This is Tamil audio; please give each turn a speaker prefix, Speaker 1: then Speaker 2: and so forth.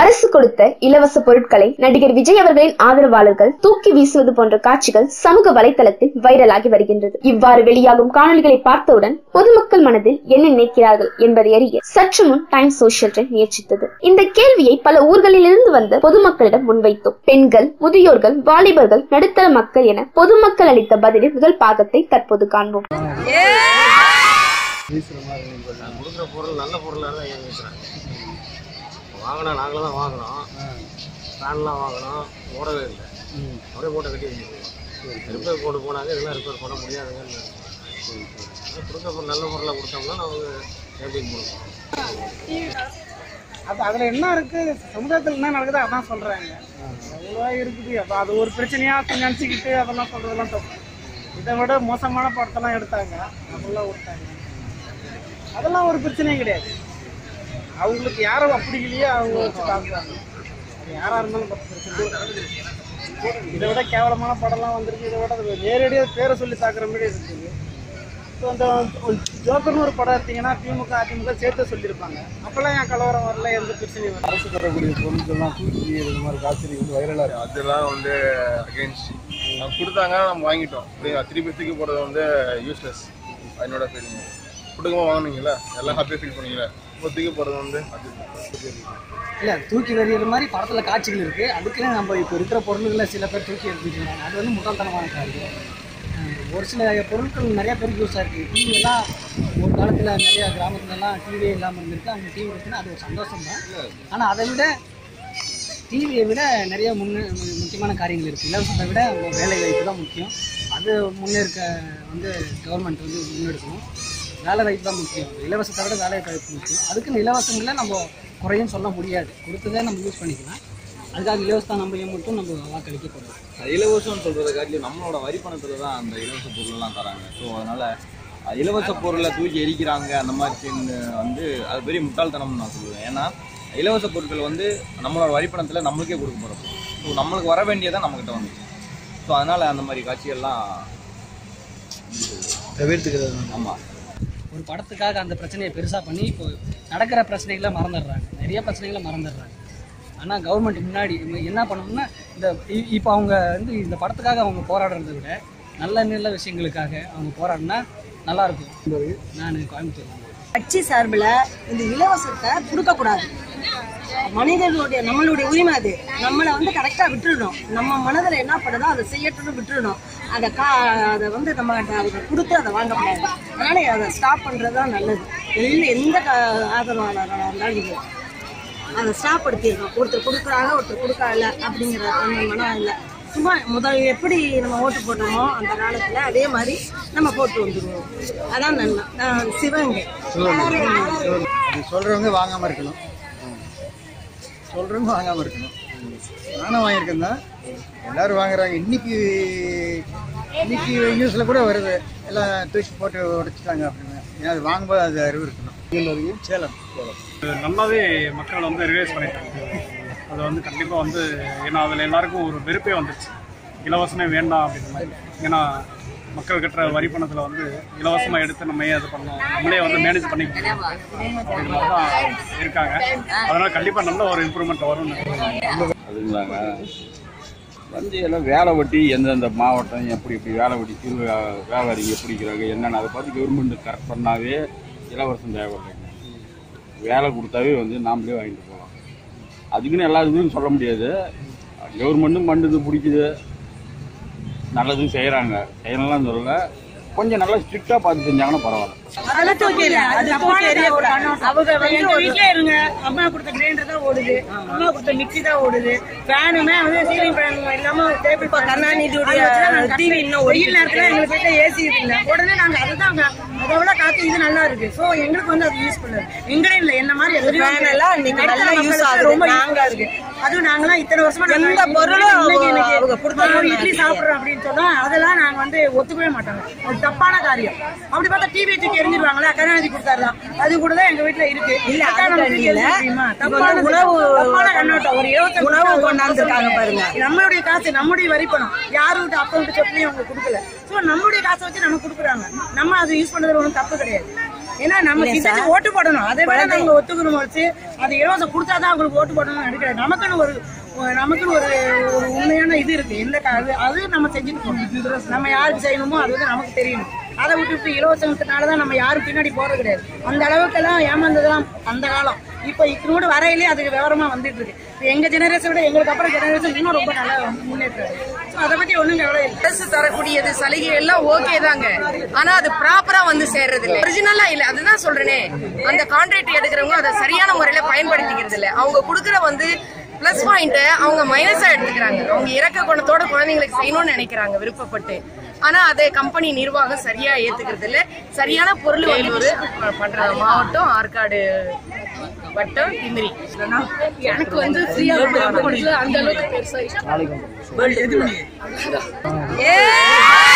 Speaker 1: அரசு கொடுத்த இலவச பொருட்களை நடிகர் விஜய் அவர்களின் ஆதரவாளர்கள் தூக்கி வீசுவது போன்ற காட்சிகள் சமூக வலைதளத்தில் வைரலாகி வருகின்றது இவ்வாறு வெளியாகும் காணொலிகளை பார்த்தவுடன் பொதுமக்கள் மனதில் என்ன நினைக்கிறார்கள் என்பதை அறிய சற்று முன் டைம் சோஷியல் ட்ரெண்ட் முயற்சித்தது இந்த கேள்வியை பல ஊர்களில் இருந்து வந்த பொதுமக்களிடம் முன்வைத்தோம் பெண்கள் முதியோர்கள் வாலிபர்கள் நடுத்தர மக்கள் என பொதுமக்கள் அளித்த பதிலில் முதல் பாகத்தை தற்போது காண்போம்
Speaker 2: நான் கொடுக்குற பொருள் நல்ல பொருளாக தான் ஏன் கேட்குறேன் வாங்கினா நாங்களும் தான் வாங்கினோம் ஃபேன்லாம் வாங்கினோம் ஓடவே இல்லை அப்படியே போட்டு கட்டி வச்சுருக்கோம் ரிப்பேர் போட்டு போனாங்க இதெல்லாம் ரிப்பேர் பண்ண முடியாதுங்கன்னு ஆனால் கொடுக்குற பொருள் நல்ல பொருளாக கொடுத்தோம்னா நமக்கு எப்படி கொடுப்போம்
Speaker 3: அது அதில் என்ன இருக்குது சமுதாயத்தில் என்ன நடக்குது அதான் சொல்கிறாங்க அவ்வளோ இருக்குது அப்போ அது ஒரு பிரச்சனையாக நினச்சிக்கிட்டு அதெல்லாம் சொல்கிறதெல்லாம் தப்பு இதை விட மோசமான படத்தெல்லாம் எடுத்தாங்க அதெல்லாம் விட்டாங்க அதெல்லாம் ஒரு பிரச்சனையும் கிடையாது அவங்களுக்கு யாரும் அப்படி இல்லையோ அவங்க வச்சு பார்க்குறாங்க அது யாராக இருந்தாலும் பத்து பிரச்சனை இதை விட கேவலமான படம்லாம் வந்திருக்கு இதை விட அது நேரடியாக பேரை சொல்லி தாக்குற மாதிரி இருக்குது இப்போ அந்த ஜோக்கர்னு ஒரு படம் எடுத்தீங்கன்னா திமுக அதிமுக சேர்த்து சொல்லியிருப்பாங்க அப்போல்லாம் என் கலவரம் வரல எந்த பிரச்சனையும் வரல
Speaker 4: அரசு தரக்கூடிய பொருட்கள்லாம் தூக்கி இது மாதிரி காய்ச்சல் வந்து வைரலாக இருக்கு
Speaker 5: அதெல்லாம் வந்து அகேன்ஸ்ட் கொடுத்தாங்க நம்ம வாங்கிட்டோம் இப்படி திருப்பி தூக்கி போடுறது வந்து யூஸ்லெஸ் என்னோட ஃபீலிங் கொடுக்கமா வாங்குனீங்களா எல்லாம் ஹாப்பியாக ஃபீல் பண்ணீங்களா இப்போ தூக்கி போடுறது வந்து அது
Speaker 6: இல்லை தூக்கி எறிகிற மாதிரி படத்தில் காட்சிகள் இருக்குது அதுக்குன்னு நம்ம இப்போ இருக்கிற பொருள்களை சில பேர் தூக்கி எறிஞ்சிருக்காங்க அது வந்து முட்டாள்தனமான காரியம் அஹ் ஒரு சில பொருட்கள் நிறைய பேருக்கு யூஸ் ஆயிருக்கு டிவி எல்லாம் ஒரு காலத்தில் நிறைய கிராமத்துலலாம் டிவியே இல்லாமல் இருந்திருக்கு அவங்க டிவி இருக்குன்னு அது ஒரு சந்தோஷம் தான் ஆனால் அதை விட டிவியை விட நிறைய முன்னே முக்கியமான காரியங்கள் இருக்குது இலவசத்தை விட அவங்க வேலை வாய்ப்பு தான் முக்கியம் அது முன்னேற்க வந்து கவர்மெண்ட் வந்து முன்னெடுக்கணும் வேலை வாய்ப்பு தான் முக்கியம் இலவசத்தை விட வேலை வாய்ப்பு முக்கியம் அதுக்குன்னு இலவசங்களை நம்ம குறையும் சொல்ல முடியாது கொடுத்ததே நம்ம யூஸ் பண்ணிக்கலாம் அதுக்காக இலவச நம்பையும் மட்டும் நம்ம வாக்களிக்க கூடாது
Speaker 7: இலவசம்னு சொல்கிறத காட்டிலும் நம்மளோட வரி பணத்தில் தான் அந்த இலவச பொருளெல்லாம் தராங்க ஸோ அதனால் இலவச பொருளை தூக்கி எரிக்கிறாங்க அந்த மாதிரி வந்து அது பெரிய முட்டாள்தனம்னு நான் சொல்லுவேன் ஏன்னா இலவச பொருட்கள் வந்து நம்மளோட வரி பணத்தில் நம்மளுக்கே கொடுக்க போகிறோம் ஸோ நம்மளுக்கு வர வேண்டியதான் நம்மக்கிட்ட வந்துச்சு ஸோ அதனால் அந்த மாதிரி காட்சிகள்லாம்
Speaker 4: தவிர்த்துக்கிறது
Speaker 7: ஆமாம்
Speaker 6: ஒரு படத்துக்காக அந்த பிரச்சனையை பெருசாக பண்ணி இப்போ நடக்கிற பிரச்சனைகளை மறந்துடுறாங்க நிறைய பிரச்சனைகளை மறந்துடுறாங்க ஆனால் கவர்மெண்ட் முன்னாடி இவங்க என்ன பண்ணணும்னா இந்த இ- இப்போ அவங்க வந்து இந்த படத்துக்காக அவங்க போராடுறதை விட நல்ல நல்ல விஷயங்களுக்காக அவங்க போராடினா நல்லா இருக்கும் நான் கோயம்புத்தூர்
Speaker 8: கட்சி சார்பில் இந்த இலவசத்தை கொடுக்கக்கூடாது மனிதர்களுடைய நம்மளுடைய உரிமை அது நம்மளை வந்து கரெக்டாக விட்டுறணும் நம்ம மனதில் என்ன பண்ணுதோ அதை செய்யட்டும்னு விட்டுறணும் அதை கா அதை வந்து நம்ம அவங்க கொடுத்து அதை வாங்கக்கூடாது அதனால் அதை ஸ்டாப் பண்ணுறது தான் நல்லது எந்த எந்த க- ஆதரவாளராக இருந்தாலும் இது அதை ஸ்டாப் படுத்திடணும் ஒருத்தர் கொடுக்குறாங்க ஒருத்தர் கொடுக்கல அப்படிங்கிற அந்த மனம் இல்லை சும்மா முதல் எப்படி நம்ம ஓட்டு போட்டோமோ அந்த காலத்தில் அதே மாதிரி நம்ம போட்டு வந்துடுவோம் அதான் நன்மை நான் சிவகங்கை
Speaker 4: இது சொல்கிறவங்க வாங்காமல் இருக்கணும் சொல்கிறவங்க வாங்காமல் இருக்கணும் நானும் வாங்கியிருக்கேன் தான் எல்லோரும் வாங்குறாங்க இன்னைக்கு இன்னைக்கு நியூஸில் கூட வருது எல்லாம் தூக்கி போட்டு உடைச்சிட்டாங்க அப்படின்னு ஏன்னா அது வாங்கும்போது அது அறிவு இருக்கணும் சேலம் சேலம்
Speaker 3: நல்லாவே மக்கள் வந்து ரிவைஸ் பண்ணிட்டாங்க அது வந்து கண்டிப்பாக வந்து ஏன்னா அதில் எல்லாருக்கும் ஒரு வெறுப்பே வந்துருச்சு இலவசமே வேண்டாம் அப்படின்ற மாதிரி ஏன்னா மக்கள் கட்டுற வரி பணத்தில் வந்து இலவசமாக எடுத்து நம்ம ஏன் இது பண்ணோம் நம்மளே வந்து மேனேஜ் பண்ணிக்கணும் அப்படின்ற மாதிரி தான் இருக்காங்க அதனால் கண்டிப்பாக நல்ல ஒரு இம்ப்ரூவ்மெண்ட் வரும்னு நினைக்கிறேன்.
Speaker 7: அதுங்களாங்க வந்து எல்லாம் வேலை வெட்டி எந்தெந்த மாவட்டம் எப்படி எப்படி வேலை வெட்டி சிறு வியா- வியாபாரிங்க எப்படி இருக்கிறாங்க என்னென்ன அதை பார்த்து கவர்மெண்ட் கரெக்ட் பண்ணாவே இலவசம் தேவையில்லைங்க வேலை கொடுத்தாவே வந்து நாமளே வாங்கிட்டு போகலாம் அதுக்குன்னு எல்லா இதுவும் சொல்ல முடியாது கவர்மெண்ட்டும் பண்ணுது பிடிக்குது நல்லதும் செய்கிறாங்க செய்யலாம் சொல்லல கொஞ்சம் நல்லா ஸ்ட்ரிக்டாக பார்த்து செஞ்சாங்கன்னா பரவாயில்ல
Speaker 8: அதெல்லாம் தூக்கி எறிய- அது தூக்கி எறியக்கூடாது. அவங்க வந்து ஒரு
Speaker 9: வீட்லயே இருங்க அம்மா கொடுத்த கிரைண்டர் தான் ஓடுது அம்மா கொடுத்த மிக்ஸி தான் ஓடுது ஃபேனுமே வந்து சீலிங் ஃபேன் இல்லாம டேபிள்
Speaker 8: இப்ப கருணாநிதியுடைய TV இன்னும்
Speaker 9: வெயில்
Speaker 8: ஓடிட்டு
Speaker 9: நேரத்துல எங்களுக்கு வீட்டுல ஏசி இல்ல உடனே நாங்க அதுதான் அங்க அதை விட காத்து இது நல்லா இருக்கு சோ எங்களுக்கு வந்து அது யூஸ் பண்ணுது எங்களே இல்ல என்ன மாதிரி எதிரையும்
Speaker 8: fan எல்லாம் இன்னைக்கு
Speaker 9: நடுத்தர
Speaker 8: நல்லா use
Speaker 9: மக்களுக்கு
Speaker 8: ஆகுது.
Speaker 9: ரொம்ப
Speaker 8: நாங்க
Speaker 9: யூஸ்ஃபுல்லா இருக்கு அதுவும் நாங்களாம் இத்தனை வருஷமா நாங்க
Speaker 8: எந்த பொருளும்
Speaker 9: இன்னைக்கு
Speaker 8: அவங்க-
Speaker 9: இன்னைக்கு
Speaker 8: அவங்க கொடுத்தாங்க
Speaker 9: ஒரு இட்லி சாப்பிடுறோம் அப்படின்னு சொன்னா அதெல்லாம் நாங்க வந்து ஒத்துக்கவே மாட்டாங்க அது தப்பான காரியம் அப்படி பார்த்தா டிவி தூக்கி எரிஞ்சிருவாங்களா கருணாநிதி கொடுத்தாருலாம் அது கூட தான் எங்க வீட்டுல இருக்கு
Speaker 8: இல்ல,
Speaker 9: அக்கா,
Speaker 8: அது
Speaker 9: நம்ம
Speaker 8: தண்ணி
Speaker 9: தூக்கி
Speaker 8: இல்ல.
Speaker 9: எறிஞ்சிட முடியுமா?
Speaker 8: இப்ப வந்து
Speaker 9: தப்பான
Speaker 8: உணவு-
Speaker 9: தப்பான கண்ணோட்டம் ஒரு இருபத்தஞ்சு
Speaker 8: உணவு
Speaker 9: வருஷம்
Speaker 8: கொண்டாந்துருக்காங்க பாருங்க.
Speaker 9: நம்மளுடைய காசு நம்முடைய வரி பணம் யாரும் அக்கௌண்ட் சொத்துலையும் அவங்க கொடுக்கல சோ நம்மளுடைய காசை வச்சு நம்ம கொடுக்குறாங்க நம்ம அதை யூஸ் பண்றது ஒன்றும் தப்பு கிடையாது ஏன்னா நம்ம சிந்திச்சு ஓட்டு போடணும் அதை விட நாங்க ஒத்துக்கணும் வச்சு அது இலவசம் கொடுத்தாதான் அவங்களுக்கு ஓட்டு போடணும்னு நினைக்கிறேன் நமக்குன்னு ஒரு ஒரு- நமக்குன்னு ஒரு ஒரு உண்மையான இது இருக்கு எந்த கா- அது அது நம்ம செஞ்சுட்டு போகணும் நம்ம யாருக்கு செய்யணுமோ அது வந்து நமக்கு தெரியணும் அதை விட்டுட்டு இலவசத்தினால தான் நம்ம யாரும் பின்னாடி போறது கிடையாது அந்த அளவுக்கெல்லாம் ஏமாந்ததெல்லாம் அந்த காலம் இப்போ இத்தனோடு வரையிலே அதுக்கு விவரமா வந்துட்டு இருக்கு இப்ப எங்க ஜெனரேஷன் விட எங்களுக்கு அப்புறம் ஜெனரேஷன் இன்னும் ரொம்ப நல்லா முன்னேற்றம் ஸோ அதை பத்தி ஒண்ணும் கவலை இல்லை
Speaker 10: அரசு தரக்கூடியது சலுகை எல்லாம் ஓகே தாங்க ஆனா அது ப்ராப்பரா வந்து சேர்றது இல்ல ஒரிஜினலா இல்ல அதுதான் சொல்றேனே அந்த கான்ட்ராக்ட் எடுக்கிறவங்க அதை சரியான முறையில பயன்படுத்திக்கிறது இல்ல அவங்க கொடுக்கற வந்து பிளஸ் பாயிண்ட் அவங்க மைனஸா எடுத்துக்கிறாங்க அவங்க இறக்க குணத்தோட குழந்தைங்களுக்கு செய்யணும்னு நினைக்கிறாங்க விருப்பப்பட்டு ஆனா அதை கம்பெனி நிர்வாகம் சரியா ஏத்துக்கிறது இல்ல சரியான பொருள் வந்து பண்ற மாவட்டம் ஆற்காடு வட்டம் திமிரி எனக்கு வந்து ஃப்ரீயா அந்த அளவுக்கு பெருசா இஷ்டம். ஏய்